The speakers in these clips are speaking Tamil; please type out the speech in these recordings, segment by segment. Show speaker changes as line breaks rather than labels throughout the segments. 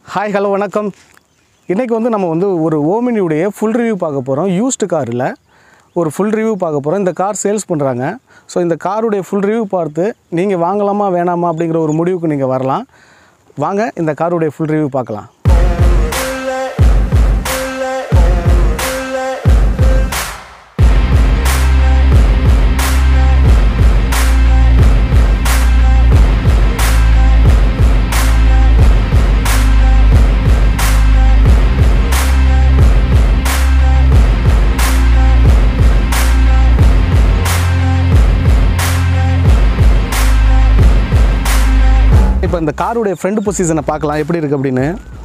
ஹாய் ஹலோ வணக்கம் இன்றைக்கி வந்து நம்ம வந்து ஒரு ஓமினியுடைய ஃபுல் ரிவ்யூ பார்க்க போகிறோம் யூஸ்டு காரில் ஒரு ஃபுல் ரிவ்யூ பார்க்க போகிறோம் இந்த கார் சேல்ஸ் பண்ணுறாங்க ஸோ இந்த காருடைய ஃபுல் ரிவ்யூ பார்த்து நீங்கள் வாங்கலாமா வேணாமா அப்படிங்கிற ஒரு முடிவுக்கு நீங்கள் வரலாம் வாங்க இந்த காருடைய ஃபுல் ரிவ்யூ பார்க்கலாம் இப்போ இந்த காருடைய ஃப்ரண்ட் பொசிஷனை பார்க்கலாம் எப்படி இருக்குது அப்படின்னு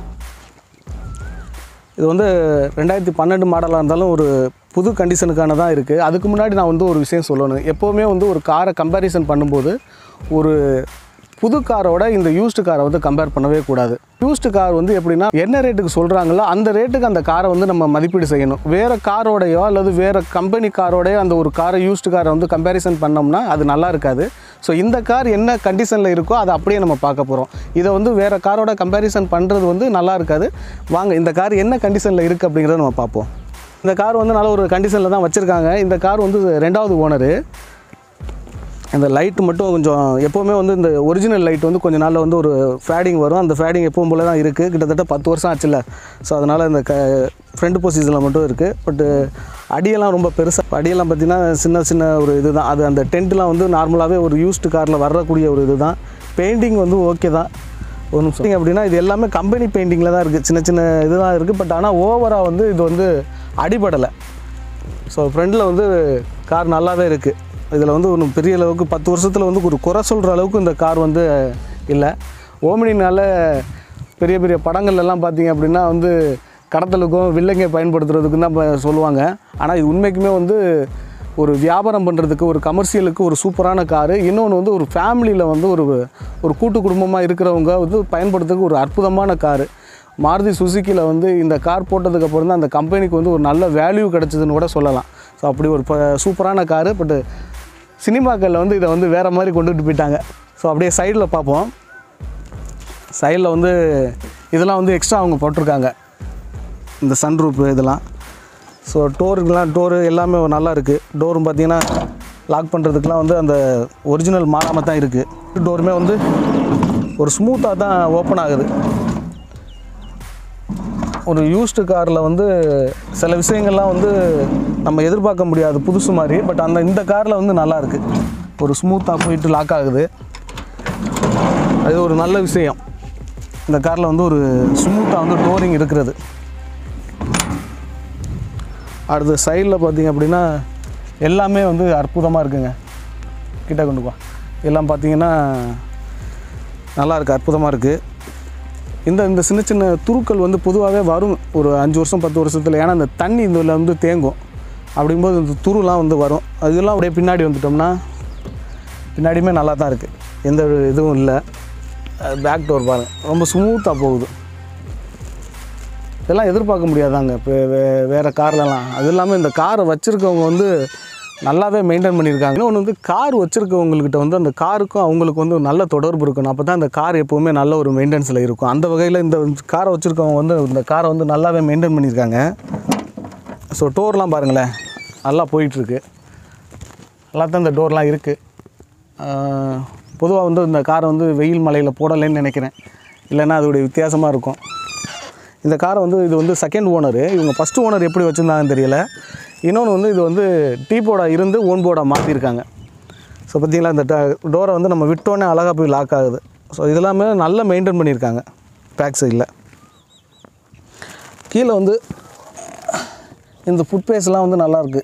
இது வந்து ரெண்டாயிரத்தி பன்னெண்டு மாடலாக இருந்தாலும் ஒரு புது கண்டிஷனுக்கான தான் இருக்குது அதுக்கு முன்னாடி நான் வந்து ஒரு விஷயம் சொல்லணும் எப்போவுமே வந்து ஒரு காரை கம்பேரிசன் பண்ணும்போது ஒரு புது காரோட இந்த யூஸ்டு காரை வந்து கம்பேர் பண்ணவே கூடாது யூஸ்டு கார் வந்து எப்படின்னா என்ன ரேட்டுக்கு சொல்கிறாங்களோ அந்த ரேட்டுக்கு அந்த காரை வந்து நம்ம மதிப்பீடு செய்யணும் வேறு காரோடையோ அல்லது வேறு கம்பெனி காரோடையோ அந்த ஒரு காரை யூஸ்டு காரை வந்து கம்பேரிசன் பண்ணோம்னா அது நல்லா இருக்காது ஸோ இந்த கார் என்ன கண்டிஷனில் இருக்கோ அதை அப்படியே நம்ம பார்க்க போகிறோம் இதை வந்து வேறு காரோட கம்பேரிசன் பண்ணுறது வந்து நல்லா இருக்காது வாங்க இந்த கார் என்ன கண்டிஷனில் இருக்குது அப்படிங்கிறத நம்ம பார்ப்போம் இந்த கார் வந்து நல்ல ஒரு கண்டிஷனில் தான் வச்சுருக்காங்க இந்த கார் வந்து ரெண்டாவது ஓனரு இந்த லைட் மட்டும் கொஞ்சம் எப்போவுமே வந்து இந்த ஒரிஜினல் லைட் வந்து கொஞ்ச நாளில் வந்து ஒரு ஃபேடிங் வரும் அந்த ஃபேடிங் எப்பவும் போல தான் இருக்குது கிட்டத்தட்ட பத்து வருஷம் ஆச்சுல்ல ஸோ அதனால் இந்த க ஃப்ரண்ட் பொசிஷனில் மட்டும் இருக்குது பட்டு அடியெல்லாம் ரொம்ப பெருசாக அடியெல்லாம் பார்த்திங்கன்னா சின்ன சின்ன ஒரு இது தான் அது அந்த டென்ட்லாம் வந்து நார்மலாகவே ஒரு யூஸ்டு காரில் வரக்கூடிய ஒரு இது தான் பெயிண்டிங் வந்து ஓகே தான் ஒரு நிமிஷம் அப்படின்னா இது எல்லாமே கம்பெனி பெயிண்டிங்கில் தான் இருக்குது சின்ன சின்ன இது தான் இருக்குது பட் ஆனால் ஓவராக வந்து இது வந்து அடிபடலை ஸோ ஃப்ரண்டில் வந்து கார் நல்லாவே இருக்குது இதில் வந்து ஒன்றும் பெரிய அளவுக்கு பத்து வருஷத்தில் வந்து ஒரு குறை சொல்கிற அளவுக்கு இந்த கார் வந்து இல்லை ஓமினினால பெரிய பெரிய படங்கள்லாம் பார்த்தீங்க அப்படின்னா வந்து கடத்தலுக்கும் வில்லைங்க பயன்படுத்துறதுக்கும் தான் ப- சொல்லுவாங்க ஆனால் இது உண்மைக்குமே வந்து ஒரு வியாபாரம் பண்ணுறதுக்கு ஒரு கமர்ஷியலுக்கு ஒரு சூப்பரான காரு இன்னொன்று வந்து ஒரு ஃபேமிலியில் வந்து ஒரு ஒரு கூட்டு குடும்பமாக இருக்கிறவங்க வந்து பயன்படுத்துறதுக்கு ஒரு அற்புதமான காரு மாருதி சுசுக்கியில் வந்து இந்த கார் போட்டதுக்கு அப்புறம் தான் அந்த கம்பெனிக்கு வந்து ஒரு நல்ல வேல்யூ கிடச்சிதுன்னு கூட சொல்லலாம் ஸோ அப்படி ஒரு ப சூப்பரான காரு பட்டு சினிமாக்களில் வந்து இதை வந்து வேறு மாதிரி கொண்டுட்டு போயிட்டாங்க ஸோ அப்படியே சைடில் பார்ப்போம் சைடில் வந்து இதெல்லாம் வந்து எக்ஸ்ட்ரா அவங்க போட்டிருக்காங்க இந்த சன்ரூப் இதெல்லாம் ஸோ டோருக்கெலாம் டோரு எல்லாமே நல்லா இருக்குது டோரும் பார்த்தீங்கன்னா லாக் பண்ணுறதுக்கெலாம் வந்து அந்த ஒரிஜினல் மாறாமல் தான் இருக்குது டோருமே வந்து ஒரு ஸ்மூத்தாக தான் ஓப்பன் ஆகுது ஒரு யூஸ்டு காரில் வந்து சில விஷயங்கள்லாம் வந்து நம்ம எதிர்பார்க்க முடியாது புதுசு மாதிரி பட் அந்த இந்த காரில் வந்து நல்லா இருக்குது ஒரு ஸ்மூத்தாக போயிட்டு லாக் ஆகுது அது ஒரு நல்ல விஷயம் இந்த காரில் வந்து ஒரு ஸ்மூத்தாக வந்து டோரிங் இருக்கிறது அடுத்து சைடில் பார்த்தீங்க அப்படின்னா எல்லாமே வந்து அற்புதமாக இருக்குங்க கிட்ட கொண்டு போ எல்லாம் பார்த்தீங்கன்னா நல்லா இருக்குது அற்புதமாக இருக்குது இந்த இந்த சின்ன சின்ன துருக்கள் வந்து பொதுவாகவே வரும் ஒரு அஞ்சு வருஷம் பத்து வருஷத்தில் ஏன்னா இந்த தண்ணி இதில் வந்து தேங்கும் அப்படிங்கும்போது இந்த துருலாம் வந்து வரும் அதெல்லாம் அப்படியே பின்னாடி வந்துட்டோம்னா பின்னாடியுமே நல்லா தான் இருக்குது எந்த ஒரு இதுவும் இல்லை பேக் டோர் பாருங்க ரொம்ப ஸ்மூத்தாக போகுது இதெல்லாம் எதிர்பார்க்க முடியாதாங்க இப்போ வே வேறு கார்லலாம் அது இல்லாமல் இந்த காரை வச்சுருக்கவங்க வந்து நல்லாவே மெயின்டைன் பண்ணியிருக்காங்க இன்னொன்று வந்து கார் வச்சுருக்கவங்கக்கிட்ட வந்து அந்த காருக்கும் அவங்களுக்கு வந்து ஒரு நல்ல தொடர்பு இருக்கணும் அப்போ தான் அந்த கார் எப்போவுமே நல்ல ஒரு மெயின்டெனன்ஸில் இருக்கும் அந்த வகையில் இந்த காரை வச்சுருக்கவங்க வந்து இந்த காரை வந்து நல்லாவே மெயின்டைன் பண்ணியிருக்காங்க ஸோ டோர்லாம் பாருங்களேன் நல்லா போயிட்டுருக்கு நல்லா தான் இந்த டோர்லாம் இருக்குது பொதுவாக வந்து இந்த காரை வந்து வெயில் மலையில் போடலைன்னு நினைக்கிறேன் இல்லைன்னா அதோடைய வித்தியாசமாக இருக்கும் இந்த காரை வந்து இது வந்து செகண்ட் ஓனரு இவங்க ஃபஸ்ட்டு ஓனர் எப்படி வச்சுருந்தாங்கன்னு தெரியல இன்னொன்று வந்து இது வந்து டீ போர்டாக இருந்து ஓன் போர்டாக மாற்றிருக்காங்க ஸோ பார்த்தீங்களா இந்த டோரை வந்து நம்ம விட்டோன்னே அழகாக போய் லாக் ஆகுது ஸோ இதெல்லாமே நல்லா மெயின்டைன் பண்ணியிருக்காங்க பேக் சைடில் கீழே வந்து இந்த ஃபுட் பேஸ்லாம் வந்து நல்லாயிருக்கு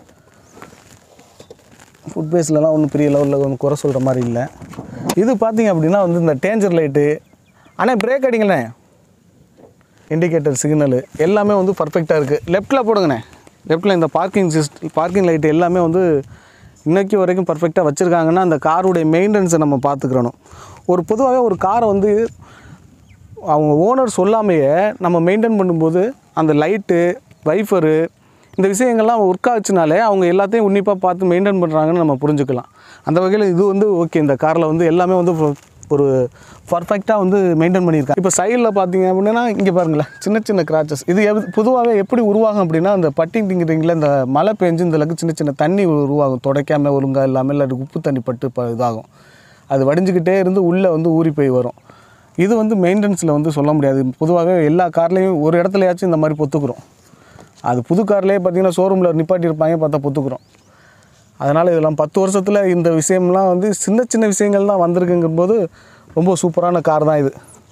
ஃபுட் பேஸ்லலாம் ஒன்றும் பெரிய லெவலில் ஒன்றும் குறை சொல்கிற மாதிரி இல்லை இது பார்த்தீங்க அப்படின்னா வந்து இந்த டேஞ்சர் லைட்டு அண்ணே பிரேக் அடிங்களே இண்டிகேட்டர் சிக்னலு எல்லாமே வந்து பர்ஃபெக்டாக இருக்குது லெஃப்ட்டில் போடுங்கண்ணே லெஃப்ட்டில் இந்த பார்க்கிங் சிஸ்ட் பார்க்கிங் லைட் எல்லாமே வந்து இன்னைக்கு வரைக்கும் பர்ஃபெக்டாக வச்சுருக்காங்கன்னா அந்த காருடைய மெயின்டெனன்ஸை நம்ம பார்த்துக்கிறணும் ஒரு பொதுவாகவே ஒரு காரை வந்து அவங்க ஓனர் சொல்லாமையே நம்ம மெயின்டைன் பண்ணும்போது அந்த லைட்டு வைஃபரு இந்த விஷயங்கள்லாம் ஒர்க் ஆச்சுனாலே அவங்க எல்லாத்தையும் உன்னிப்பாக பார்த்து மெயின்டைன் பண்ணுறாங்கன்னு நம்ம புரிஞ்சுக்கலாம் அந்த வகையில் இது வந்து ஓகே இந்த காரில் வந்து எல்லாமே வந்து ஒரு பர்ஃபெக்டாக வந்து மெயின்டைன் பண்ணியிருக்காங்க இப்போ சைடில் பார்த்தீங்க அப்படின்னா இங்கே பாருங்களேன் சின்ன சின்ன கிராச்சஸ் இது எவ் பொதுவாகவே எப்படி உருவாகும் அப்படின்னா அந்த பட்டிங் டிங்கிரிங்கில் இந்த மழை பெஞ்சு இந்த அளவுக்கு சின்ன சின்ன தண்ணி உருவாகும் துடைக்காமல் ஒழுங்காக இல்லாமல் இல்லை உப்பு தண்ணி பட்டு இப்போ இதாகும் அது வடிஞ்சுக்கிட்டே இருந்து உள்ளே வந்து ஊறி போய் வரும் இது வந்து மெயின்டெனன்ஸில் வந்து சொல்ல முடியாது பொதுவாகவே எல்லா கார்லேயும் ஒரு இடத்துலயாச்சும் இந்த மாதிரி பொத்துக்கிறோம் அது புது கார்லேயே பார்த்தீங்கன்னா ஷோரூமில் நிப்பாட்டியிருப்பாங்க பார்த்தா பொத்துக்கிறோம் அதனால் இதெல்லாம் பத்து வருஷத்தில் இந்த விஷயம்லாம் வந்து சின்ன சின்ன விஷயங்கள் தான் வந்திருக்குங்கும்போது ரொம்ப சூப்பரான கார் தான் இது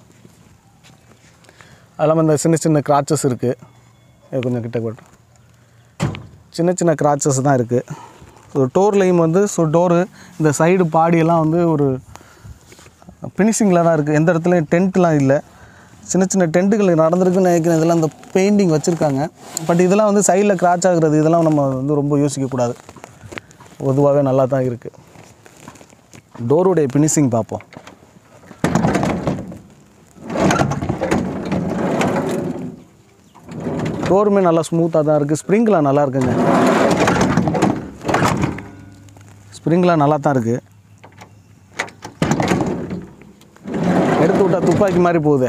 அது இல்லாமல் இந்த சின்ன சின்ன கிராச்சஸ் இருக்குது இது கொஞ்சம் கிட்ட போட்டு சின்ன சின்ன கிராச்சஸ் தான் இருக்குது ஸோ டோர்லேயும் வந்து ஸோ டோரு இந்த சைடு பாடியெல்லாம் வந்து ஒரு ஃபினிஷிங்கில் தான் இருக்குது எந்த இடத்துலையும் டென்ட்லாம் இல்லை சின்ன சின்ன டென்ட்டுகள் நடந்திருக்குன்னு நினைக்கிறேன் இதெல்லாம் இந்த பெயிண்டிங் வச்சுருக்காங்க பட் இதெல்லாம் வந்து சைடில் கிராச் ஆகுறது இதெல்லாம் நம்ம வந்து ரொம்ப யோசிக்கக்கூடாது பொதுவாகவே நல்லா தான் இருக்குது டோருடைய ஃபினிஷிங் பார்ப்போம் டோருமே நல்லா ஸ்மூத்தாக தான் இருக்குது ஸ்ப்ரிங்லாம் நல்லா இருக்குங்க ஸ்ப்ரிங்லாம் நல்லா தான் இருக்குது எடுத்து விட்டா துப்பாக்கி மாதிரி போகுது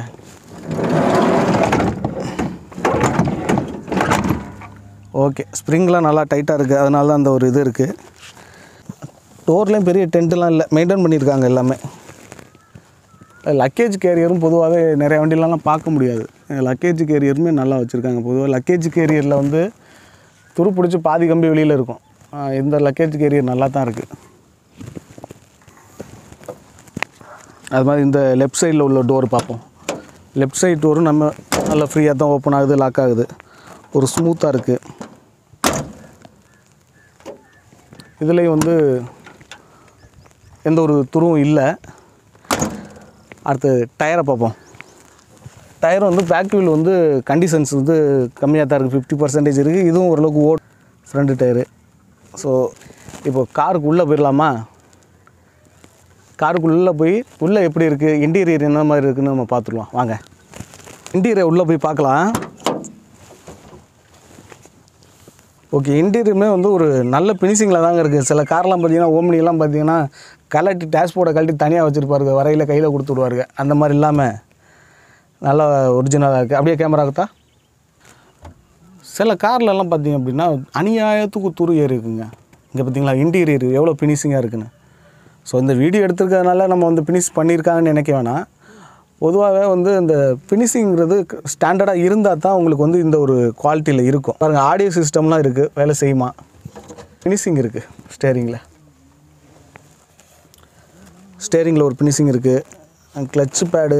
ஓகே ஸ்ப்ரிங்லாம் நல்லா டைட்டாக இருக்குது அதனால தான் அந்த ஒரு இது இருக்குது டோர்லேயும் பெரிய டென்ட்டுலாம் இல்லை மெயின்டைன் பண்ணியிருக்காங்க எல்லாமே லக்கேஜ் கேரியரும் பொதுவாகவே நிறைய வண்டிலலாம் பார்க்க முடியாது லக்கேஜ் கேரியருமே நல்லா வச்சுருக்காங்க பொதுவாக லக்கேஜ் கேரியரில் வந்து துரு பிடிச்சி பாதி கம்பி வெளியில் இருக்கும் ஆஹ் இந்த லக்கேஜ் கேரியர் நல்லா தான் இருக்குது அது மாதிரி இந்த லெஃப்ட் சைடில் உள்ள டோர் பார்ப்போம் லெஃப்ட் சைடு டோரும் நம்ம நல்லா ஃப்ரீயாக தான் ஓப்பன் ஆகுது லாக் ஆகுது ஒரு ஸ்மூத்தாக இருக்குது இதுலேயும் வந்து எந்த ஒரு துருவும் இல்லை அடுத்து டயரை பார்ப்போம் டயர் வந்து பேக் வீல் வந்து கண்டிஷன்ஸ் வந்து கம்மியாக தான் இருக்குது ஃபிஃப்டி பர்சன்டேஜ் இருக்குது இதுவும் ஓரளவுக்கு ஓட் ஃப்ரண்ட் டயரு ஸோ இப்போ காருக்கு உள்ளே போயிடலாமா காருக்குள்ளே போய் உள்ளே எப்படி இருக்குது இன்டீரியர் என்ன மாதிரி இருக்குன்னு நம்ம பார்த்துருவோம் வாங்க இன்டீரியர் உள்ளே போய் பார்க்கலாம் ஓகே இன்டீரியருமே வந்து ஒரு நல்ல ஃபினிஷிங்கில் தாங்க இருக்குது சில கார்லாம் பார்த்தீங்கன்னா ஓம்னிலாம் பார்த்தீங்கன்னா கலட்டி டேஷ்போர்டை கழட்டி தனியாக வச்சுருப்பாருங்க வரையில் கையில் கொடுத்து விடுவாருங்க அந்த மாதிரி இல்லாமல் நல்லா ஒரிஜினலாக இருக்குது அப்படியே கேமரா இருக்கா சில கார்லலாம் பார்த்தீங்க அப்படின்னா அநியாயத்துக்கு துரு ஏறி இருக்குங்க இங்கே பார்த்தீங்களா இன்டீரியர் எவ்வளோ ஃபினிஷிங்காக இருக்குன்னு ஸோ இந்த வீடியோ எடுத்திருக்கிறதுனால நம்ம வந்து ஃபினிஷ் பண்ணியிருக்காங்கன்னு நினைக்க வேணாம் பொதுவாகவே வந்து இந்த ஃபினிஷிங்கிறது ஸ்டாண்டர்டாக இருந்தால் தான் உங்களுக்கு வந்து இந்த ஒரு குவாலிட்டியில் இருக்கும் பாருங்கள் ஆடியோ சிஸ்டம்லாம் இருக்குது வேலை செய்யுமா ஃபினிஷிங் இருக்குது ஸ்டேரிங்கில் ஸ்டேரிங்கில் ஒரு ஃபினிஷிங் இருக்குது clutch pad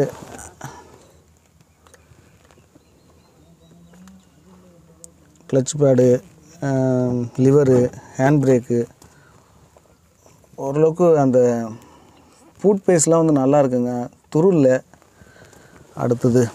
clutch pad lever hand brake ஓரளவுக்கு அந்த ஃபுட் பேஸ்லாம் வந்து நல்லா இருக்குங்க துருல்ல அடுத்தது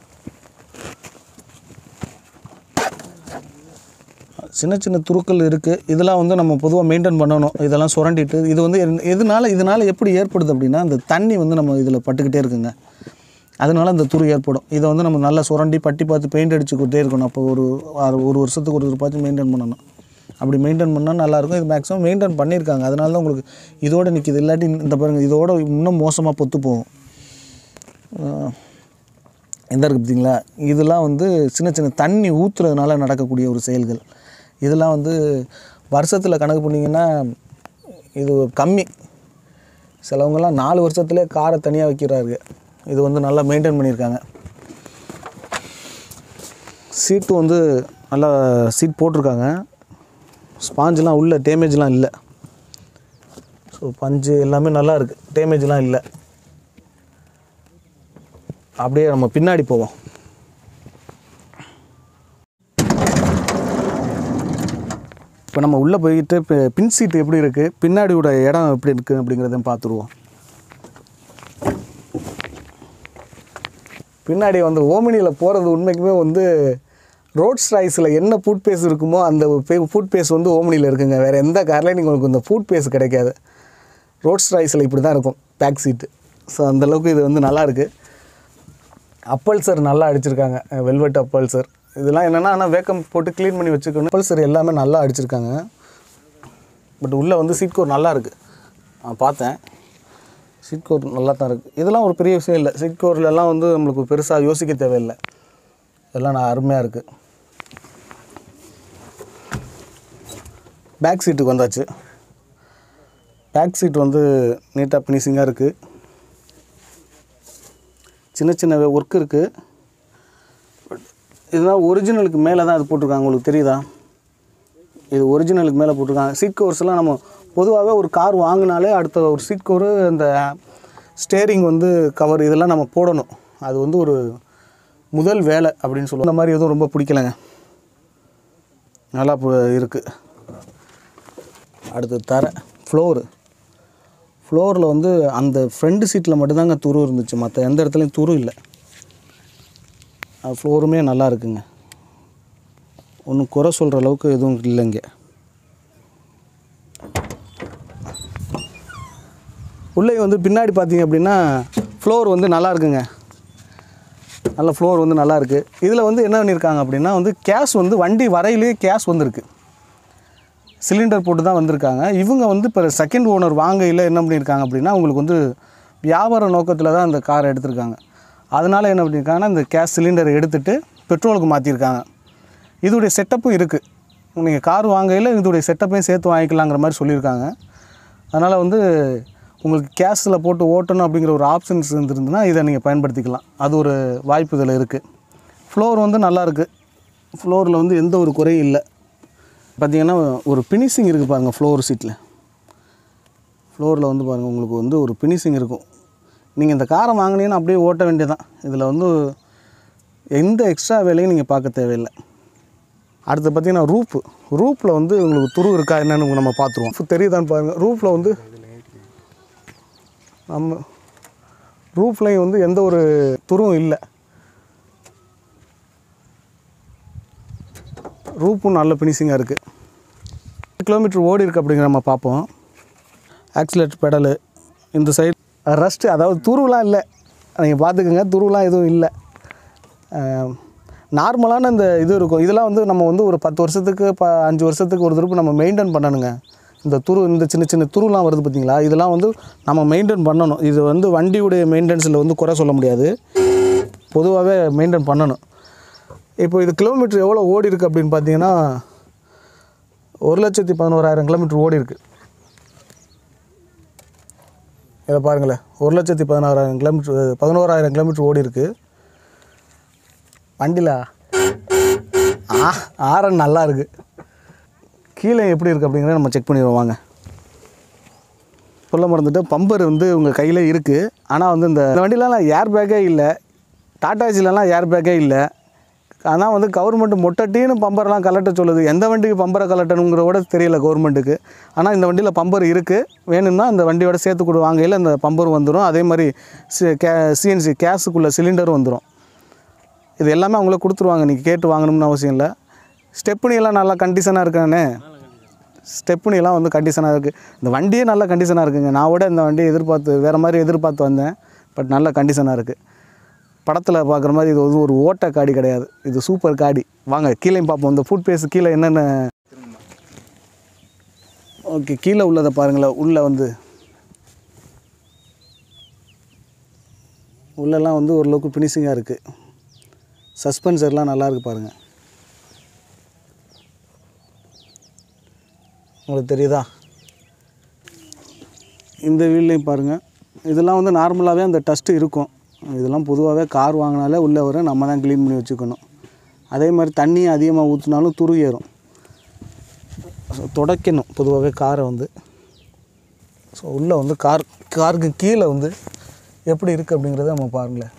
சின்ன சின்ன துருக்கள் இருக்குது இதெல்லாம் வந்து நம்ம பொதுவாக மெயின்டைன் பண்ணணும் இதெல்லாம் சுரண்டிட்டு இது வந்து என்- எதனால இதனால் எப்படி ஏற்படுது அப்படின்னா அந்த தண்ணி வந்து நம்ம இதில் பட்டுக்கிட்டே இருக்குங்க அதனால அந்த துரு ஏற்படும் இதை வந்து நம்ம நல்லா சுரண்டி பட்டி பார்த்து பெயிண்ட் அடிச்சுக்கிட்டே இருக்கணும் அப்போ ஒரு ஆறு- ஒரு வருஷத்துக்கு ஒரு பார்த்து மெயின்டைன் பண்ணணும் அப்படி மெயின்டைன் பண்ணால் நல்லாயிருக்கும் இது மேக்ஸிமம் மெயின்டைன் பண்ணியிருக்காங்க அதனால தான் உங்களுக்கு இதோட நிற்கிது இல்லாட்டி இந்த பாருங்கள் இதோட இன்னும் மோசமாக பொத்து போகும் அஹ் எந்த இருக்குது பார்த்தீங்களா இதெல்லாம் வந்து சின்ன சின்ன தண்ணி ஊற்றுறதுனால நடக்கக்கூடிய ஒரு செயல்கள் இதெல்லாம் வந்து வருஷத்தில் கணக்கு பண்ணிங்கன்னா இது கம்மி சிலவங்கெல்லாம் நாலு வருஷத்துலேயே காரை தனியாக வைக்கிறாரு இது வந்து நல்லா மெயின்டைன் பண்ணியிருக்காங்க சீட்டு வந்து நல்லா சீட் போட்டிருக்காங்க ஸ்பாஞ்செலாம் உள்ள டேமேஜ்லாம் இல்லை ஸோ பஞ்சு எல்லாமே நல்லா இருக்குது டேமேஜ்லாம் இல்லை அப்படியே நம்ம பின்னாடி போவோம் இப்போ நம்ம உள்ளே போயிட்டு இப்போ பின் சீட் எப்படி இருக்குது பின்னாடியோட இடம் எப்படி இருக்குது அப்படிங்கிறதையும் பார்த்துருவோம் பின்னாடி வந்து ஓமினியில் போகிறது உண்மைக்குமே வந்து ரோட்ஸ் ரைஸில் என்ன ஃபுட் பேஸ் இருக்குமோ அந்த ஃபுட் பேஸ் வந்து ஓமினியில் இருக்குங்க வேறு எந்த கார்லேயும் நீங்கள் உங்களுக்கு இந்த ஃபுட் பேஸ் கிடைக்காது ரோட்ஸ் ரைஸில் இப்படி தான் இருக்கும் பேக் சீட்டு ஸோ அந்தளவுக்கு இது வந்து நல்லா இருக்குது அப்பல்சர் நல்லா அடிச்சிருக்காங்க வெல்வெட் அப்பல்சர் இதெல்லாம் என்னென்னா ஆனால் வேக்கம் போட்டு க்ளீன் பண்ணி வச்சுக்கணும் அப்பல்சர் எல்லாமே நல்லா அடிச்சிருக்காங்க பட் உள்ளே வந்து சீட் கோர் நல்லா இருக்குது நான் பார்த்தேன் சீட் கவர் நல்லா தான் இருக்குது இதெல்லாம் ஒரு பெரிய விஷயம் இல்லை சீட் கவர்லலாம் வந்து நம்மளுக்கு பெருசாக யோசிக்க தேவையில்லை இதெல்லாம் நான் அருமையாக இருக்குது பேக் சீட்டுக்கு வந்தாச்சு பேக் சீட் வந்து நீட்டாக ஃபினிஷிங்காக இருக்குது சின்ன சின்ன ஒர்க் இருக்குது இதெல்லாம் ஒரிஜினலுக்கு மேலே தான் இது போட்டிருக்காங்க உங்களுக்கு தெரியுதா இது ஒரிஜினலுக்கு மேலே போட்டிருக்காங்க சீட் கவர்ஸ்லாம் நம்ம பொதுவாகவே ஒரு கார் வாங்கினாலே அடுத்த ஒரு சீட் கவரு இந்த ஸ்டேரிங் வந்து கவர் இதெல்லாம் நம்ம போடணும் அது வந்து ஒரு முதல் வேலை அப்படின்னு சொல்லுவோம் இந்த மாதிரி எதுவும் ரொம்ப பிடிக்கலைங்க நல்லா இருக்குது அடுத்து தர ஃப்ளோரு ஃப்ளோரில் வந்து அந்த ஃப்ரண்ட் சீட்டில் மட்டும்தாங்க துரு இருந்துச்சு மற்ற எந்த இடத்துலையும் துரு இல்லை ஃப்ளோருமே நல்லா இருக்குங்க ஒன்றும் குறை சொல்கிற அளவுக்கு எதுவும் இல்லைங்க உள்ளே வந்து பின்னாடி பார்த்தீங்க அப்படின்னா ஃப்ளோர் வந்து நல்லா இருக்குங்க நல்ல ஃப்ளோர் வந்து நல்லா இருக்குது இதில் வந்து என்ன பண்ணியிருக்காங்க அப்படின்னா வந்து கேஸ் வந்து வண்டி வரையிலேயே கேஸ் வந்திருக்கு சிலிண்டர் போட்டு தான் வந்திருக்காங்க இவங்க வந்து இப்போ செகண்ட் ஓனர் வாங்கையில் என்ன பண்ணியிருக்காங்க அப்படின்னா உங்களுக்கு வந்து வியாபார நோக்கத்தில் தான் அந்த காரை எடுத்திருக்காங்க அதனால் என்ன பண்ணியிருக்காங்கன்னா இந்த கேஸ் சிலிண்டரை எடுத்துகிட்டு பெட்ரோலுக்கு மாற்றிருக்காங்க இதோடைய செட்டப்பும் இருக்குது நீங்கள் கார் வாங்கையில் இதோடைய செட்டப்பையும் சேர்த்து வாங்கிக்கலாங்கிற மாதிரி சொல்லியிருக்காங்க அதனால் வந்து உங்களுக்கு கேஸில் போட்டு ஓட்டணும் அப்படிங்கிற ஒரு ஆப்ஷன்ஸ் இருந்திருந்துன்னா இதை நீங்கள் பயன்படுத்திக்கலாம் அது ஒரு வாய்ப்பு இதில் இருக்குது ஃப்ளோர் வந்து நல்லா இருக்குது ஃப்ளோரில் வந்து எந்த ஒரு குறையும் இல்லை பார்த்தீங்கன்னா ஒரு ஃபினிஷிங் இருக்குது பாருங்கள் ஃப்ளோர் சீட்டில் ஃப்ளோரில் வந்து பாருங்கள் உங்களுக்கு வந்து ஒரு ஃபினிஷிங் இருக்கும் நீங்கள் இந்த காரை வாங்கினீங்கன்னா அப்படியே ஓட்ட வேண்டியதான் இதில் வந்து எந்த எக்ஸ்ட்ரா வேலையும் நீங்கள் பார்க்க தேவையில்லை அடுத்து பார்த்தீங்கன்னா ரூப்பு ரூப்பில் வந்து உங்களுக்கு துரு இருக்கா என்னன்னு நம்ம பார்த்துருவோம் தெரியுதான்னு பாருங்கள் ரூஃபில் வந்து நம்ம ரூஃப்லையும் வந்து எந்த ஒரு துருவும் இல்லை ரூப்பும் நல்ல ஃபினிஷிங்காக இருக்குது கிலோமீட்டர் ஓடி இருக்கு அப்படிங்கிற நம்ம பார்ப்போம் ஆக்சிலேட்டர் பெடலு இந்த சைடு ரஸ்ட்டு அதாவது துருவெலாம் இல்லை நீங்கள் பார்த்துக்கோங்க துருவெலாம் எதுவும் இல்லை நார்மலான இந்த இது இருக்கும் இதெல்லாம் வந்து நம்ம வந்து ஒரு பத்து வருஷத்துக்கு ப அஞ்சு வருஷத்துக்கு ஒரு திருப்பு நம்ம மெயின்டைன் பண்ணணுங்க இந்த துரு இந்த சின்ன சின்ன துருலாம் வருது பார்த்தீங்களா இதெல்லாம் வந்து நம்ம மெயின்டைன் பண்ணணும் இது வந்து வண்டியுடைய மெயின்டெனன்ஸில் வந்து குறை சொல்ல முடியாது பொதுவாகவே மெயின்டைன் பண்ணணும் இப்போ இது கிலோமீட்டர் எவ்வளோ ஓடி இருக்குது அப்படின்னு பார்த்தீங்கன்னா ஒரு லட்சத்தி பதினோராயிரம் கிலோமீட்டர் ஓடி இருக்குது இதை பாருங்களேன் ஒரு லட்சத்தி பதினாறாயிரம் கிலோமீட்டர் பதினோராயிரம் கிலோமீட்டர் ஓடி இருக்குது வண்டியில் ஆ ஆரன் நல்லா இருக்குது கீழே எப்படி இருக்குது அப்படிங்கிறத நம்ம செக் பண்ணிடுவோம் வாங்க சொல்ல மறந்துட்டு பம்பர் வந்து உங்கள் கையில் இருக்குது ஆனால் வந்து இந்த இந்த வண்டியிலலாம் ஏர் பேக்கே இல்லை டாட்டாஜிலலாம் ஏர் பேக்கே இல்லை ஆனால் வந்து கவர்மெண்ட் மொட்டட்டின்னு பம்பர்லாம் கலட்ட சொல்லுது எந்த வண்டிக்கு பம்பரை கலட்டணுங்கிற கூட தெரியல கவர்மெண்ட்டுக்கு ஆனால் இந்த வண்டியில் பம்பர் இருக்குது வேணும்னா இந்த வண்டியோட சேர்த்து கொடு வாங்கையில் இந்த பம்பர் வந்துடும் அதே மாதிரி சி கே சிஎன்சி கேஸுக்குள்ளே சிலிண்டரும் வந்துடும் இது எல்லாமே அவங்களே கொடுத்துருவாங்க நீங்கள் கேட்டு வாங்கணும்னு அவசியம் இல்லை ஸ்டெப்னி எல்லாம் நல்லா கண்டிஷனாக இருக்கானே ஸ்டெப்னி எல்லாம் வந்து கண்டிஷனாக இருக்குது இந்த வண்டியே நல்ல கண்டிஷனாக இருக்குங்க நான் கூட இந்த வண்டியை எதிர்பார்த்து வேறு மாதிரி எதிர்பார்த்து வந்தேன் பட் நல்ல கண்டிஷனாக இருக்குது படத்தில் பார்க்குற மாதிரி இது வந்து ஒரு ஓட்ட காடி கிடையாது இது சூப்பர் காடி வாங்க கீழே பார்ப்போம் இந்த ஃபுட் பேஸ் கீழே என்னென்ன ஓகே கீழே உள்ளதை பாருங்களேன் உள்ளே வந்து உள்ளெல்லாம் வந்து ஓரளவுக்கு ஃபினிஷிங்காக இருக்குது சஸ்பென்சர்லாம் நல்லா இருக்கு பாருங்கள் உங்களுக்கு தெரியுதா இந்த வீல்லையும் பாருங்கள் இதெல்லாம் வந்து நார்மலாகவே அந்த டஸ்ட்டு இருக்கும் இதெல்லாம் பொதுவாகவே கார் வாங்கினாலே உள்ளே வரும் நம்ம தான் க்ளீன் பண்ணி வச்சுக்கணும் அதே மாதிரி தண்ணி அதிகமாக ஊற்றினாலும் துரு ஏறும் ஸோ துடைக்கணும் பொதுவாகவே காரை வந்து ஸோ உள்ளே வந்து கார் காருக்கு கீழே வந்து எப்படி இருக்குது அப்படிங்கிறத நம்ம பாருங்களேன்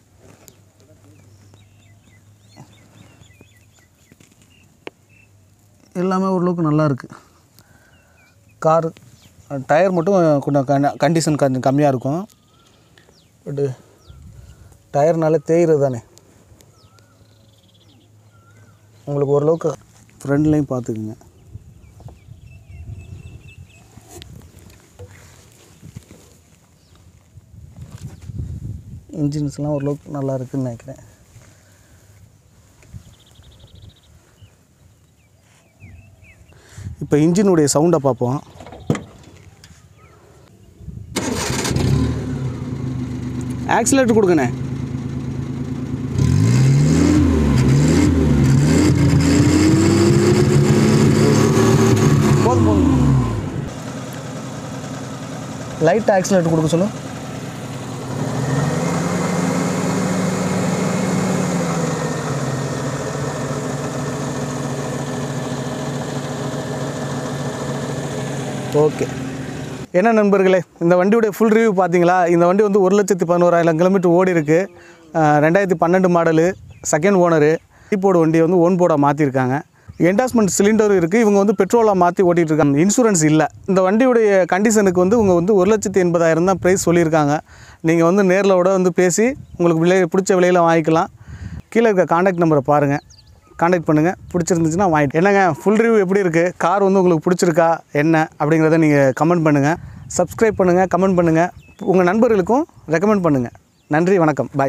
எல்லாமே ஓரளவுக்கு நல்லா இருக்குது கார் டயர் மட்டும் கொஞ்சம் கண கண்டிஷன் கொஞ்சம் கம்மியாக இருக்கும் பட்டு டயர்னால தேய்கிறது தானே உங்களுக்கு ஓரளவுக்கு ஃப்ரண்ட்லேயும் பார்த்துக்குங்க இன்ஜின்ஸ்லாம் ஓரளவுக்கு நல்லா இருக்குன்னு நினைக்கிறேன் இப்போ இன்ஜினுடைய சவுண்டை பார்ப்போம் ஆக்சிலேட்டர் கொடுங்கண்ணே போதும் போதும் லைட் ஆக்சிலேட்டர் கொடுக்க சொல்லு ஓகே என்ன நண்பர்களே இந்த வண்டியுடைய ஃபுல் ரிவ்யூ பார்த்தீங்களா இந்த வண்டி வந்து ஒரு லட்சத்தி பதினோராயிரம் கிலோமீட்டர் ஓடி இருக்கு அஹ், ரெண்டாயிரத்தி பன்னெண்டு மாடலு செகண்ட் ஓனரு போர்டு வண்டி வந்து ஓன் போர்டாக மாற்றிருக்காங்க என்டாஸ்மெண்ட் சிலிண்டரும் இருக்குது இவங்க வந்து பெட்ரோலாக மாற்றி ஓட்டிகிட்டு இருக்காங்க இன்சூரன்ஸ் இல்லை இந்த வண்டியுடைய கண்டிஷனுக்கு வந்து இவங்க வந்து ஒரு லட்சத்தி எண்பதாயிரம் தான் ப்ரைஸ் சொல்லியிருக்காங்க நீங்கள் வந்து நேரில் விட வந்து பேசி உங்களுக்கு விலை பிடிச்ச விலையில் வாங்கிக்கலாம் கீழே இருக்க காண்டாக்ட் நம்பரை பாருங்கள் காண்டாக்ட் பண்ணுங்கள் பிடிச்சிருந்துச்சுன்னா வாங்கிட்டு என்னங்க ஃபுல் ரிவ்யூ எப்படி இருக்குது கார் வந்து உங்களுக்கு பிடிச்சிருக்கா என்ன அப்படிங்கிறத நீங்கள் கமெண்ட் பண்ணுங்கள் சப்ஸ்கிரைப் பண்ணுங்கள் கமெண்ட் பண்ணுங்கள் உங்கள் நண்பர்களுக்கும் ரெக்கமெண்ட் பண்ணுங்கள் நன்றி வணக்கம் பாய்